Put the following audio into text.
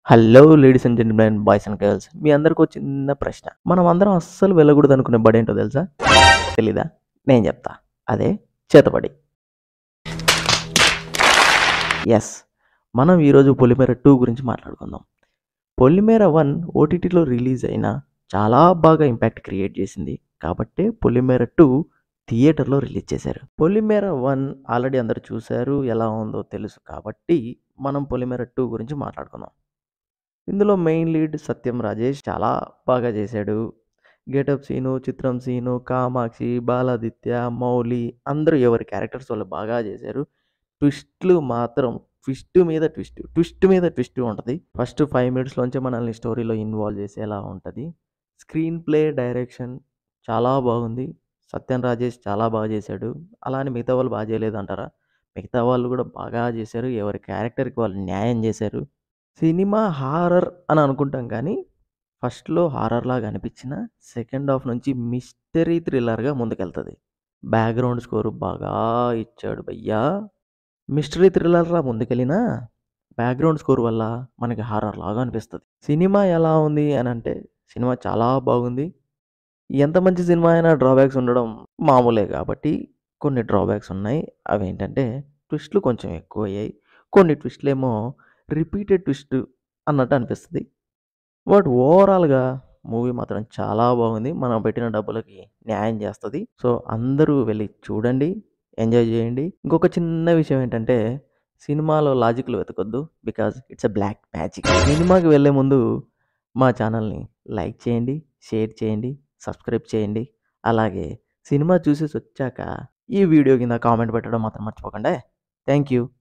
hello ladies and gentlemen boys and girls మీ అందరికి ఒక చిన్న ప్రశ్న మనం అందరం అస్సలు వెళ్ళకూడదు అనుకునే బడి ఏంటో తెలుసా తెలీదా నేను చెప్తా అదే చేతబడి ఎస్ మనం ఈరోజు పొలిమేర టూ గురించి మాట్లాడుకుందాం పొలిమేర వన్ ఓటీటీలో రిలీజ్ అయిన చాలా బాగా ఇంపాక్ట్ క్రియేట్ చేసింది కాబట్టే పొలిమేర టూ థియేటర్లో రిలీజ్ చేశారు పొలిమేర వన్ ఆల్రెడీ అందరు చూశారు ఎలా ఉందో తెలుసు కాబట్టి మనం పొలిమేర టూ గురించి మాట్లాడుకుందాం ఇందులో మెయిన్ లీడ్ సత్యం రాజేష్ చాలా బాగా చేశాడు గెటప్ సీను చిత్రం సీను కామాక్షి బాలాదిత్య మౌలి అందరూ ఎవరి క్యారెక్టర్స్ వాళ్ళు బాగా చేశారు ట్విస్ట్లు మాత్రం ట్విస్ట్ మీద ట్విస్ట్ ట్విస్ట్ మీద ట్విస్ట్ ఉంటుంది ఫస్ట్ ఫైవ్ మినిట్స్లోంచే మనల్ని స్టోరీలో ఇన్వాల్వ్ చేసేలా ఉంటుంది స్క్రీన్ ప్లే డైరెక్షన్ చాలా బాగుంది సత్యం రాజేష్ చాలా బాగా చేశాడు అలానే మిగతా వాళ్ళు బాగా చేయలేదు అంటారా మిగతా వాళ్ళు కూడా బాగా చేశారు ఎవరి క్యారెక్టర్కి వాళ్ళు న్యాయం చేశారు సినిమా హారర్ అని అనుకుంటాం కానీ ఫస్ట్లో హారర్ లాగా అనిపించిన సెకండ్ హాఫ్ నుంచి మిస్టరీ థ్రిల్లర్గా ముందుకెళ్తుంది బ్యాక్గ్రౌండ్ స్కోర్ బాగా ఇచ్చాడు భయ్యా మిస్టరీ థ్రిల్లర్లా ముందుకెళ్ళినా బ్యాక్గ్రౌండ్ స్కోర్ వల్ల మనకి హారర్ లాగా అనిపిస్తుంది సినిమా ఎలా ఉంది అని అంటే సినిమా చాలా బాగుంది ఎంత మంచి సినిమా అయినా డ్రాబ్యాక్స్ ఉండడం మామూలే కాబట్టి కొన్ని డ్రాబ్యాక్స్ ఉన్నాయి అవి ఏంటంటే ట్విస్ట్లు కొంచెం ఎక్కువ అయ్యాయి కొన్ని ట్విస్ట్లు ఏమో రిపీటెడ్ ట్విస్ట్ అన్నట్టు అనిపిస్తుంది బట్ ఓవరాల్గా మూవీ మాత్రం చాలా బాగుంది మనం పెట్టిన డబ్బులకి న్యాయం చేస్తుంది సో అందరూ వెళ్ళి చూడండి ఎంజాయ్ చేయండి ఇంకొక చిన్న విషయం ఏంటంటే సినిమాలో లాజిక్లు వెతకొద్దు because it's a black magic సినిమాకి వెళ్ళే ముందు మా ఛానల్ని లైక్ చేయండి షేర్ చేయండి సబ్స్క్రైబ్ చేయండి అలాగే సినిమా చూసేసి వచ్చాక ఈ వీడియో కింద కామెంట్ పెట్టడం మాత్రం మర్చిపోకండి థ్యాంక్ యూ